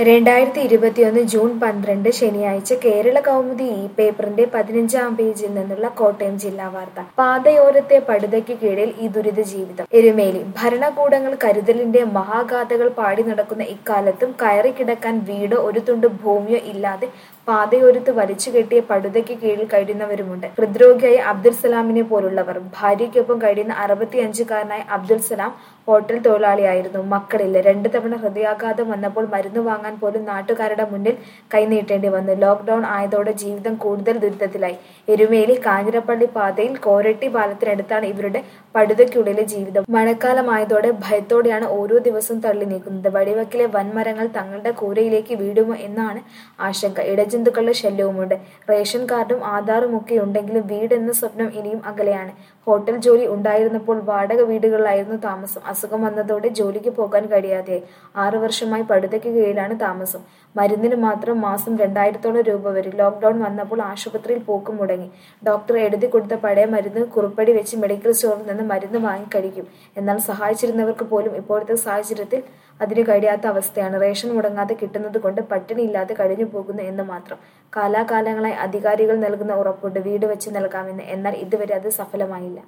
രണ്ടായിരത്തി ഇരുപത്തിയൊന്ന് ജൂൺ പന്ത്രണ്ട് ശനിയാഴ്ച കേരള കൗമുദി ഇ പേപ്പറിന്റെ പതിനഞ്ചാം പേജിൽ നിന്നുള്ള കോട്ടയം ജില്ലാ വാർത്ത പാതയോരത്തെ പടുതയ്ക്ക് കീഴിൽ ഈ ദുരിത ജീവിതം എരുമേലി ഭരണകൂടങ്ങൾ കരുതലിന്റെ മഹാഗാഥകൾ പാടി നടക്കുന്ന ഇക്കാലത്തും കയറി കിടക്കാൻ വീടോ ഒരു തുണ്ട് ഭൂമിയോ ഇല്ലാതെ പാതയോരത്ത് വലിച്ചു കെട്ടിയ പടുതയ്ക്ക് കീഴിൽ കഴിയുന്നവരുമുണ്ട് ഹൃദ്രോഗിയായ അബ്ദുൽ സലാമിനെ പോലുള്ളവർ ഭാര്യയ്ക്കൊപ്പം കഴിയുന്ന അറുപത്തിയഞ്ചുകാരനായ അബ്ദുൽ സലാം ഹോട്ടൽ തൊഴിലാളിയായിരുന്നു മക്കളില്ല രണ്ടു തവണ ഹൃദയാഘാതം വന്നപ്പോൾ മരുന്ന് വാങ്ങാൻ പോലും നാട്ടുകാരുടെ മുന്നിൽ കൈനീട്ടേണ്ടി വന്നു ലോക്ക്ഡൌൺ ആയതോടെ ജീവിതം കൂടുതൽ ദുരിതത്തിലായി എരുമേലി കാഞ്ഞിരപ്പള്ളി പാതയിൽ കോരട്ടി പാലത്തിനടുത്താണ് ഇവരുടെ പടുതയ്ക്കുള്ളിലെ ജീവിതം മഴക്കാലമായതോടെ ഭയത്തോടെയാണ് ഓരോ ദിവസവും തള്ളി നീക്കുന്നത് വഴിവക്കിലെ വൻമരങ്ങൾ തങ്ങളുടെ കൂരയിലേക്ക് വീഴുമോ എന്നാണ് ആശങ്ക ഇടജന്തുക്കളുടെ ശല്യവുമുണ്ട് റേഷൻ കാർഡും ആധാറും ഒക്കെ ഉണ്ടെങ്കിലും വീടെന്ന സ്വപ്നം ഇനിയും അകലെയാണ് ഹോട്ടൽ ജോലി ഉണ്ടായിരുന്നപ്പോൾ വാടക വീടുകളിലായിരുന്നു താമസം അസുഖം വന്നതോടെ ജോലിക്ക് പോകാൻ കഴിയാതെയായി ആറു വർഷമായി പടുതയ്ക്ക് കീഴിലാണ് താമസം മരുന്നിന് മാത്രം മാസം രണ്ടായിരത്തോളം രൂപ വരും ലോക്ക്ഡൌൺ വന്നപ്പോൾ ആശുപത്രിയിൽ പോക്കും മുടങ്ങി ഡോക്ടർ എഴുതി കൊടുത്ത പഴയ മരുന്ന് കുറിപ്പടി വെച്ച് മെഡിക്കൽ സ്റ്റോറിൽ നിന്ന് മരുന്ന് വാങ്ങി കഴിക്കും എന്നാൽ സഹായിച്ചിരുന്നവർക്ക് പോലും ഇപ്പോഴത്തെ സാഹചര്യത്തിൽ അതിന് കഴിയാത്ത അവസ്ഥയാണ് റേഷൻ മുടങ്ങാതെ കിട്ടുന്നത് കൊണ്ട് പട്ടിണിയില്ലാതെ കഴിഞ്ഞു പോകുന്നു എന്ന് മാത്രം കാലാകാലങ്ങളായി അധികാരികൾ നൽകുന്ന ഉറപ്പുണ്ട് വീട് വെച്ച് നൽകാമെന്ന് എന്നാൽ ഇതുവരെ അത് സഫലമായില്ല